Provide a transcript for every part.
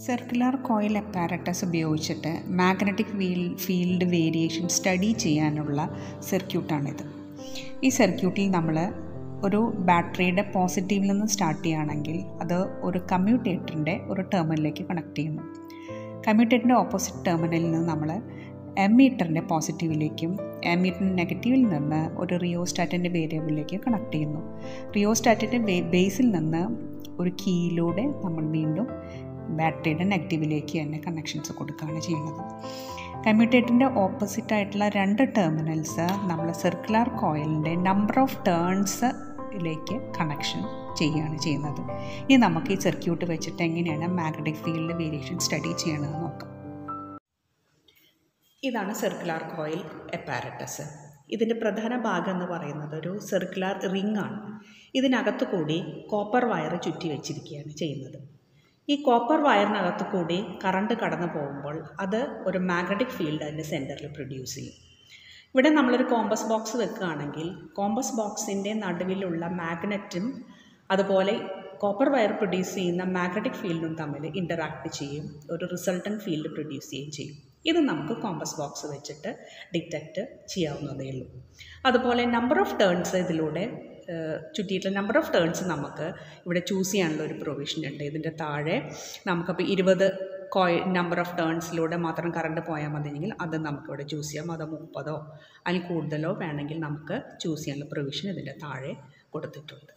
circular coil apparatus ഉപയോഗിച്ചിട്ട് magnetic wheel field variation study ചെയ്യാനുള്ള സർക്യൂട്ടാണിത് ഈ സർക്യൂട്ടിൽ നമ്മൾ ഒരു ബാറ്ററിയുടെ പോസിറ്റീവിൽ നിന്ന് സ്റ്റാർട്ട് ചെയ്യുകയാണെങ്കിൽ അത് ഒരു കമ്മ്യൂട്ടേറ്ററിൻ്റെ ഒരു ടെർമിനലിലേക്ക് കണക്ട് ചെയ്യുന്നു കമ്മ്യൂട്ടേറ്ററിൻ്റെ ഓപ്പോസിറ്റ് ടെർമിനലിൽ നിന്ന് നമ്മൾ എമ്മീറ്ററിൻ്റെ പോസിറ്റീവിലേക്കും എമ്മീറ്ററിൻ്റെ നെഗറ്റീവിൽ നിന്ന് ഒരു റിയോസ്റ്റാറ്റിൻ്റെ വേരിയബിളിലേക്ക് കണക്ട് ചെയ്യുന്നു റിയോസ്റ്റാറ്റിൻ്റെ ബേസിൽ നിന്ന് ഒരു കീയിലൂടെ നമ്മൾ വീണ്ടും ബാറ്ററിയുടെ നെഗറ്റീവിലേക്ക് തന്നെ കണക്ഷൻസ് കൊടുക്കുകയാണ് ചെയ്യുന്നത് കമ്മ്യൂട്ടേറ്ററിൻ്റെ ഓപ്പോസിറ്റ് ആയിട്ടുള്ള രണ്ട് ടെർമിനൽസ് നമ്മൾ സർക്കുലർ കോയിലിൻ്റെ നമ്പർ ഓഫ് ടേൺസിലേക്ക് കണക്ഷൻ ചെയ്യുകയാണ് ചെയ്യുന്നത് ഇനി നമുക്ക് ഈ സർക്യൂട്ട് വെച്ചിട്ട് എങ്ങനെയാണ് മാഗ്നറ്റിക് ഫീൽഡ് വേരിയേഷൻ സ്റ്റഡി ചെയ്യണമെന്ന് നോക്കാം ഇതാണ് സർക്കുലർ കോയിൽ എപ്പാരറ്റസ് ഇതിൻ്റെ പ്രധാന ഭാഗം എന്ന് പറയുന്നത് ഒരു സർക്കുലർ റിംഗ് ആണ് ഇതിനകത്ത് കൂടി കോപ്പർ വയർ ചുറ്റി വെച്ചിരിക്കുകയാണ് ചെയ്യുന്നത് ഈ കോപ്പർ വയറിനകത്ത് കൂടി കറണ്ട് കടന്നു പോകുമ്പോൾ അത് ഒരു മാഗ്നറ്റിക് ഫീൽഡ് അതിൻ്റെ സെൻറ്ററിൽ പ്രൊഡ്യൂസ് ചെയ്യും ഇവിടെ നമ്മളൊരു കോമ്പസ് ബോക്സ് വെക്കുകയാണെങ്കിൽ കോമ്പസ് ബോക്സിൻ്റെ നടുവിലുള്ള മാഗ്നറ്റും അതുപോലെ കോപ്പർ വയർ പ്രൊഡ്യൂസ് ചെയ്യുന്ന മാഗ്നറ്റിക് ഫീൽഡും തമ്മിൽ ഇൻ്ററാക്ട് ചെയ്യും ഒരു റിസൾട്ടൻ ഫീൽഡ് പ്രൊഡ്യൂസ് ചെയ്യുകയും ചെയ്യും ഇത് നമുക്ക് കോമ്പസ് ബോക്സ് വെച്ചിട്ട് ഡിറ്റക്റ്റ് ചെയ്യാവുന്നതേ ഉള്ളൂ അതുപോലെ നമ്പർ ഓഫ് ടേൺസ് ഇതിലൂടെ ചുറ്റിയിട്ടുള്ള നമ്പർ ഓഫ് ടേൺസ് നമുക്ക് ഇവിടെ ചൂസ് ചെയ്യാനുള്ള ഒരു പ്രൊവിഷൻ ഉണ്ട് ഇതിൻ്റെ താഴെ നമുക്കപ്പോൾ ഇരുപത് കോയ് നമ്പർ ഓഫ് ടേൺസിലൂടെ മാത്രം കറണ്ട് പോയാൽ മതിയെങ്കിൽ അത് നമുക്കിവിടെ ചൂസ് ചെയ്യാം അത് മുപ്പതോ അതിൽ കൂടുതലോ വേണമെങ്കിൽ നമുക്ക് ചൂസ് ചെയ്യാനുള്ള പ്രൊവിഷൻ ഇതിൻ്റെ താഴെ കൊടുത്തിട്ടുണ്ട്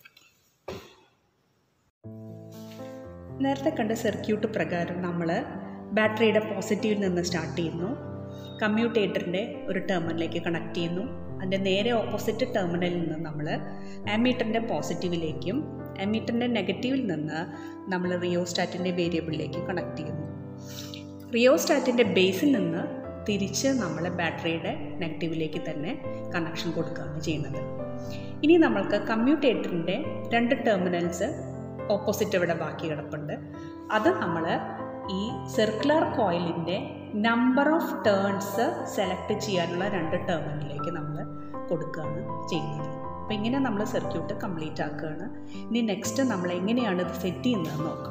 നേരത്തെ കണ്ട സർക്യൂട്ട് പ്രകാരം നമ്മൾ ബാറ്ററിയുടെ പോസിറ്റീവിൽ നിന്ന് സ്റ്റാർട്ട് ചെയ്യുന്നു കമ്മ്യൂട്ടേറ്ററിൻ്റെ ഒരു ടെർമിനലിലേക്ക് കണക്ട് ചെയ്യുന്നു അതിൻ്റെ നേരെ ഓപ്പോസിറ്റ് ടെർമിനലിൽ നിന്ന് നമ്മൾ അമീറ്ററിൻ്റെ പോസിറ്റീവിലേക്കും അമീറ്ററിൻ്റെ നെഗറ്റീവിൽ നിന്ന് നമ്മൾ റിയോസ്റ്റാറ്റിൻ്റെ വേരിയബിളിലേക്ക് കണക്ട് ചെയ്യുന്നു റിയോസ്റ്റാറ്റിൻ്റെ ബേസിൽ നിന്ന് തിരിച്ച് നമ്മൾ ബാറ്ററിയുടെ നെഗറ്റീവിലേക്ക് തന്നെ കണക്ഷൻ കൊടുക്കുകയാണ് ചെയ്യുന്നത് ഇനി നമ്മൾക്ക് കമ്മ്യൂട്ടേറ്ററിൻ്റെ രണ്ട് ടെർമിനൽസ് ഓപ്പോസിറ്റ് ഇവിടെ ബാക്കി കിടപ്പുണ്ട് അത് നമ്മൾ ഈ സർക്കുലർ കോയിലിൻ്റെ നമ്പർ ഓഫ് ടേൺസ് സെലക്ട് ചെയ്യാനുള്ള രണ്ട് ടെർമിനലിലേക്ക് നമ്മൾ കൊടുക്കുകയാണ് ചെയ്യുന്നത് അപ്പോൾ ഇങ്ങനെ നമ്മൾ സർക്യൂട്ട് കംപ്ലീറ്റ് ആക്കുകയാണ് ഇനി നെക്സ്റ്റ് നമ്മൾ എങ്ങനെയാണ് ഇത് സെറ്റ് ചെയ്യുന്നത് നോക്കാം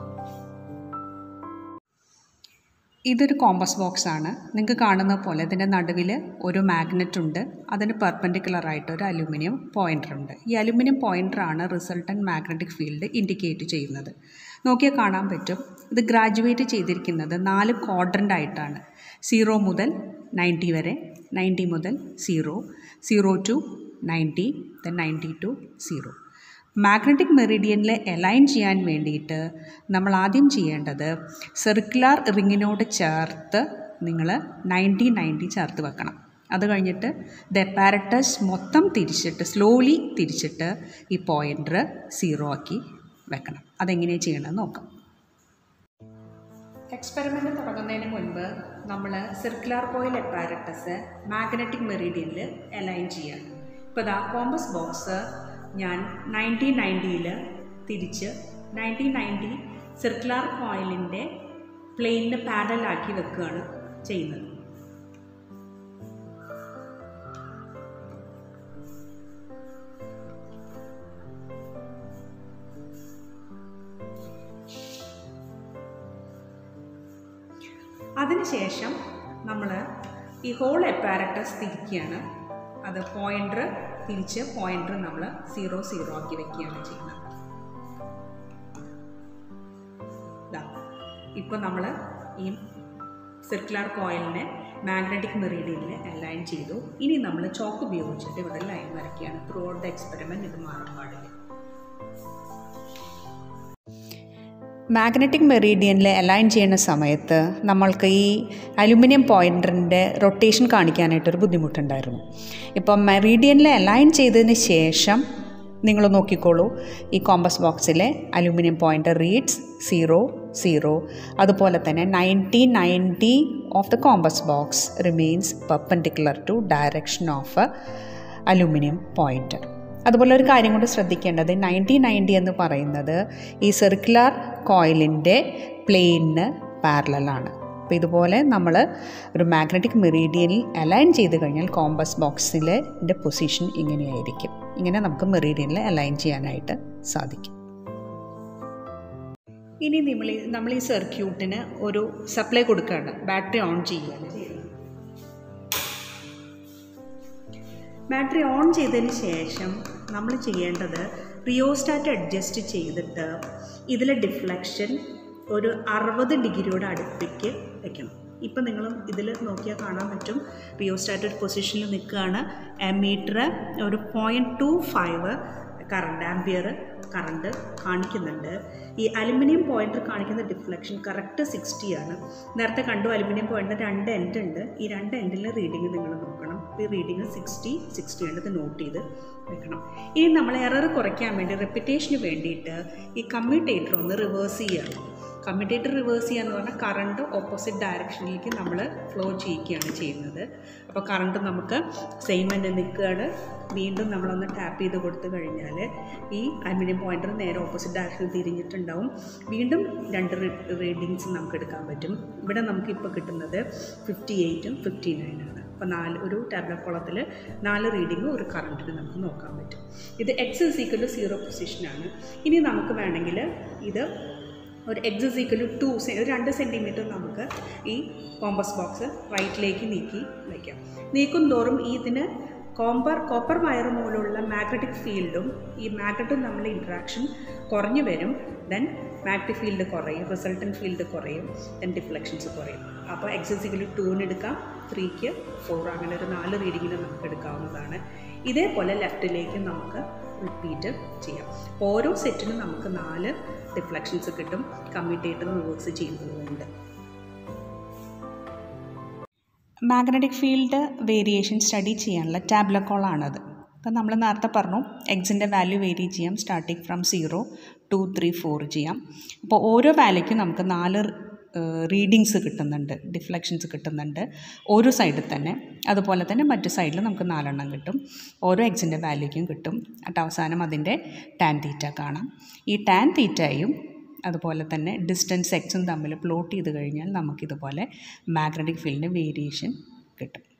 ഇതൊരു കോമ്പസ് ബോക്സ് ആണ് നിങ്ങൾക്ക് കാണുന്ന പോലെ ഇതിൻ്റെ നടുവിൽ ഒരു മാഗ്നറ്റ് ഉണ്ട് അതിന് പെർപ്പൻഡിക്കുലർ ആയിട്ട് ഒരു അലുമിനിയം പോയിൻ്റർ ഉണ്ട് ഈ അലുമിനിയം പോയിൻ്ററാണ് റിസൾട്ടൻ മാഗ്നറ്റിക് ഫീൽഡ് ഇൻഡിക്കേറ്റ് ചെയ്യുന്നത് നോക്കിയാൽ കാണാൻ പറ്റും ഇത് ഗ്രാജുവേറ്റ് ചെയ്തിരിക്കുന്നത് നാല് ക്വാഡ്രൻ്റ് ആയിട്ടാണ് സീറോ മുതൽ നയൻറ്റി വരെ നയൻറ്റി മുതൽ zero zero to ninety then ninety to zero magnetic മെറിഡിയനിൽ അലൈൻ ചെയ്യാൻ വേണ്ടിയിട്ട് നമ്മൾ ആദ്യം ചെയ്യേണ്ടത് സർക്കുലർ റിങ്ങിനോട് ചേർത്ത് നിങ്ങൾ നയൻറ്റി നയൻറ്റി ചേർത്ത് വെക്കണം അത് കഴിഞ്ഞിട്ട് ദ പാരറ്റസ് മൊത്തം തിരിച്ചിട്ട് സ്ലോലി തിരിച്ചിട്ട് ഈ പോയിൻ്റർ സീറോ ആക്കി വെക്കണം അതെങ്ങനെയാണ് ചെയ്യണമെന്ന് നോക്കാം എക്സ്പെരിമെൻ്റ് തുടങ്ങുന്നതിന് മുൻപ് നമ്മൾ സർക്കുലർ കോയിൽ എപ്പാരറ്റസ് മാഗ്നറ്റിക് മെറീഡിയനിൽ അലൈൻ ചെയ്യുക ഇപ്പോൾ ഇതാ കോമ്പസ് ബോക്സ് ഞാൻ നയൻറ്റീൻ നയൻറ്റിയിൽ തിരിച്ച് നയൻറ്റീൻ നയൻറ്റി സർക്കുലർ കോയിലിൻ്റെ പ്ലെയിനിന് പാരലാക്കി വെക്കുകയാണ് ചെയ്യുന്നത് അതിനുശേഷം നമ്മൾ ഈ ഹോൾ എപ്പാരറ്റസ് തിരിക്കുകയാണ് അത് പോയിൻ്റർ തിരിച്ച് പോയിൻ്റർ നമ്മൾ സീറോ സീറോ ആക്കി വെക്കുകയാണ് ചെയ്യുന്നത് ഇപ്പോൾ നമ്മൾ ഈ സർക്കുലർ കോയിലിനെ മാഗ്നറ്റിക് മെറീഡിയനിൽ അലൈൻ ചെയ്തു ഇനി നമ്മൾ ചോക്ക് ഉപയോഗിച്ചിട്ട് ഇവിടെ ലൈൻ വരയ്ക്കുകയാണ് ത്രൂ ഔട്ട് ദ എക്സ്പെരിമെൻറ്റ് ഇത് മാറാൻ പാടില്ല മാഗ്നറ്റിക് മെറീഡിയനിൽ അലൈൻ ചെയ്യുന്ന സമയത്ത് നമ്മൾക്ക് ഈ അലുമിനിയം പോയിൻറ്ററിൻ്റെ റൊട്ടേഷൻ കാണിക്കാനായിട്ടൊരു ബുദ്ധിമുട്ടുണ്ടായിരുന്നു ഇപ്പം മെറീഡിയനിൽ അലൈൻ ചെയ്തതിന് ശേഷം നിങ്ങൾ നോക്കിക്കോളൂ ഈ കോമ്പസ് ബോക്സിലെ aluminium pointer reads zero zero അതുപോലെ തന്നെ ninety ninety of the compass box remains perpendicular to direction of aluminium pointer അതുപോലെ ഒരു കാര്യം കൂടി ശ്രദ്ധിക്കേണ്ടത് നയൻറ്റി നയൻറ്റി എന്ന് പറയുന്നത് ഈ സർക്കുലർ കോയിലിൻ്റെ പ്ലെയിനിന് പാരലാണ് അപ്പോൾ ഇതുപോലെ നമ്മൾ ഒരു മാഗ്നറ്റിക് മെറീഡിയനിൽ അലൈൻ ചെയ്ത് കഴിഞ്ഞാൽ കോമ്പസ് ബോക്സിലെ പൊസിഷൻ ഇങ്ങനെയായിരിക്കും ഇങ്ങനെ നമുക്ക് മെറീഡിയനിൽ അലൈൻ ചെയ്യാനായിട്ട് സാധിക്കും ഇനി നമ്മൾ ഈ- നമ്മൾ ഈ സർക്യൂട്ടിന് ഒരു സപ്ലൈ കൊടുക്കുകയാണ് ബാറ്ററി ഓൺ ചെയ്യുകയാണ് ചെയ്യുന്നത് ബാറ്ററി ഓൺ ചെയ്തതിന് ശേഷം നമ്മൾ ചെയ്യേണ്ടത് റിയോസ്റ്റാറ്റ് അഡ്ജസ്റ്റ് ചെയ്തിട്ട് ഇതിലെ ഡിഫ്ലക്ഷൻ ഒരു അറുപത് ഡിഗ്രിയോട് അടുപ്പിക്ക് വെക്കണം ഇപ്പം നിങ്ങൾ ഇതിൽ നോക്കിയാൽ കാണാൻ പറ്റും റിയോസ്റ്റാറ്റ് ഒരു പൊസിഷനിൽ നിൽക്കുകയാണ് മീറ്റർ ഒരു point two five current ampere current കാണിക്കുന്നുണ്ട് ഈ അലുമിനിയം പോയിന്റർ കാണിക്കുന്ന ഡിഫ്ലക്ഷൻ കറക്റ്റ് സിക്സ്റ്റി ആണ് നേരത്തെ കണ്ടു അലുമിനിയം പോയിന്റിന് രണ്ട് എൻഡ് ഉണ്ട് ഈ രണ്ട് എൻഡിലെ റീഡിങ് നിങ്ങൾ നോക്കണം ഈ റീഡിങ് സിക്സ്റ്റി സിക്സ്റ്റി ഉണ്ട് ഇത് നോട്ട് ചെയ്ത് വെക്കണം ഇനി നമ്മൾ എറർ കുറയ്ക്കാൻ വേണ്ടി റെപ്പിറ്റേഷന് വേണ്ടിയിട്ട് ഈ കമ്മ്യൂട്ടേറ്റർ ഒന്ന് റിവേഴ്സ് ചെയ്യണം കമ്മ്യൂട്ടേറ്റർ റിവേഴ്സ് ചെയ്യുക എന്ന് പറഞ്ഞാൽ കറണ്ട് ഓപ്പോസിറ്റ് ഡയറക്ഷനിലേക്ക് നമ്മൾ ഫ്ലോ ചെയ്യിക്കുകയാണ് ചെയ്യുന്നത് അപ്പോൾ കറണ്ട് നമുക്ക് സെയിം തന്നെ നിൽക്കുകയാണ് വീണ്ടും നമ്മളൊന്ന് ടാപ്പ് ചെയ്ത് കൊടുത്തു കഴിഞ്ഞാൽ ഈ അലുമിനിയം പോയിന്റർ നേരെ ഓപ്പോസിറ്റ് ഡയറക്ഷനിൽ തിരിഞ്ഞിട്ടുണ്ടാവും വീണ്ടും രണ്ട് റീഡിങ്സ് നമുക്ക് എടുക്കാൻ പറ്റും ഇവിടെ നമുക്ക് ഇപ്പോൾ കിട്ടുന്നത് ഫിഫ്റ്റി എയ്റ്റും ഫിഫ്റ്റി നയനാണ് അപ്പോൾ നാല് ഒരു ടാബ്ലറ്റ് കോളത്തിൽ നാല് റീഡിങ്ങും ഒരു കറണ്ടിന് നമുക്ക് നോക്കാൻ പറ്റും ഇത് x is equal to zero പൊസിഷനാണ് ഇനി നമുക്ക് വേണമെങ്കിൽ ഇത് ഒരു എക്സ് ഈക്വൽ ടു ടു രണ്ട് സെൻറ്റിമീറ്റർ നമുക്ക് ഈ കോമ്പസ് ബോക്സ് റൈറ്റിലേക്ക് നീക്കി വയ്ക്കാം നീക്കും തോറും ഈ ഇതിന് കോമ്പർ കോപ്പർ വയർ മൂലമുള്ള മാഗ്നറ്റിക് ഫീൽഡും ഈ മാഗ്നറ്റും തമ്മിൽ ഇൻട്രാക്ഷൻ കുറഞ്ഞു വരും ദെൻ മാഗ്നറ്റിക് ഫീൽഡ് കുറയും റിസൾട്ടൻ ഫീൽഡ് കുറയും ദെൻ ഡിഫ്ലക്ഷൻസ് കുറയും അപ്പോൾ എക്സസിക്കൽ ടൂവിന് എടുക്കാം ത്രീക്ക് ഫോർ അങ്ങനെ ഒരു നാല് റീഡിങ്ങിന് നമുക്ക് എടുക്കാവുന്നതാണ് ഇതേപോലെ ലെഫ്റ്റിലേക്ക് നമുക്ക് റിപ്പീറ്റ് ചെയ്യാം അപ്പോൾ ഓരോ സെറ്റിനും നമുക്ക് നാല് ഡിഫ്ലക്ഷൻസ് കിട്ടും കമ്മ്യൂട്ടേറ്റർ റിവേഴ്സ് ചെയ്യുന്നതുകൊണ്ട് മാഗ്നറ്റിക് ഫീൽഡ് വേരിയേഷൻ സ്റ്റഡി ചെയ്യാനുള്ള ടാബ്ലക്കോളാണത് അപ്പോൾ നമ്മൾ നേരത്തെ പറഞ്ഞു എക്സിൻ്റെ വാല്യൂ വേരി ചെയ്യാം starting from zero to three four ചെയ്യാം അപ്പോൾ ഓരോ വാല്യൂക്കും നമുക്ക് നാല് റീഡിങ്സ് കിട്ടുന്നുണ്ട് ഡിഫ്ലക്ഷൻസ് കിട്ടുന്നുണ്ട് ഓരോ സൈഡിൽ തന്നെ അതുപോലെ തന്നെ മറ്റു സൈഡിൽ നമുക്ക് നാലെണ്ണം കിട്ടും ഓരോ എക്സിൻ്റെ വാല്യൂക്കും കിട്ടും എന്നിട്ട് അവസാനം അതിൻ്റെ ടാൻ തീറ്റ കാണാം ഈ ടാൻ തീറ്റയും അതുപോലെ തന്നെ ഡിസ്റ്റൻസ് എക്സും തമ്മിൽ പ്ലോട്ട് ചെയ്ത് കഴിഞ്ഞാൽ നമുക്കിതുപോലെ മാഗ്നറ്റിക് ഫീൽഡിൻ്റെ വേരിയേഷൻ കിട്ടും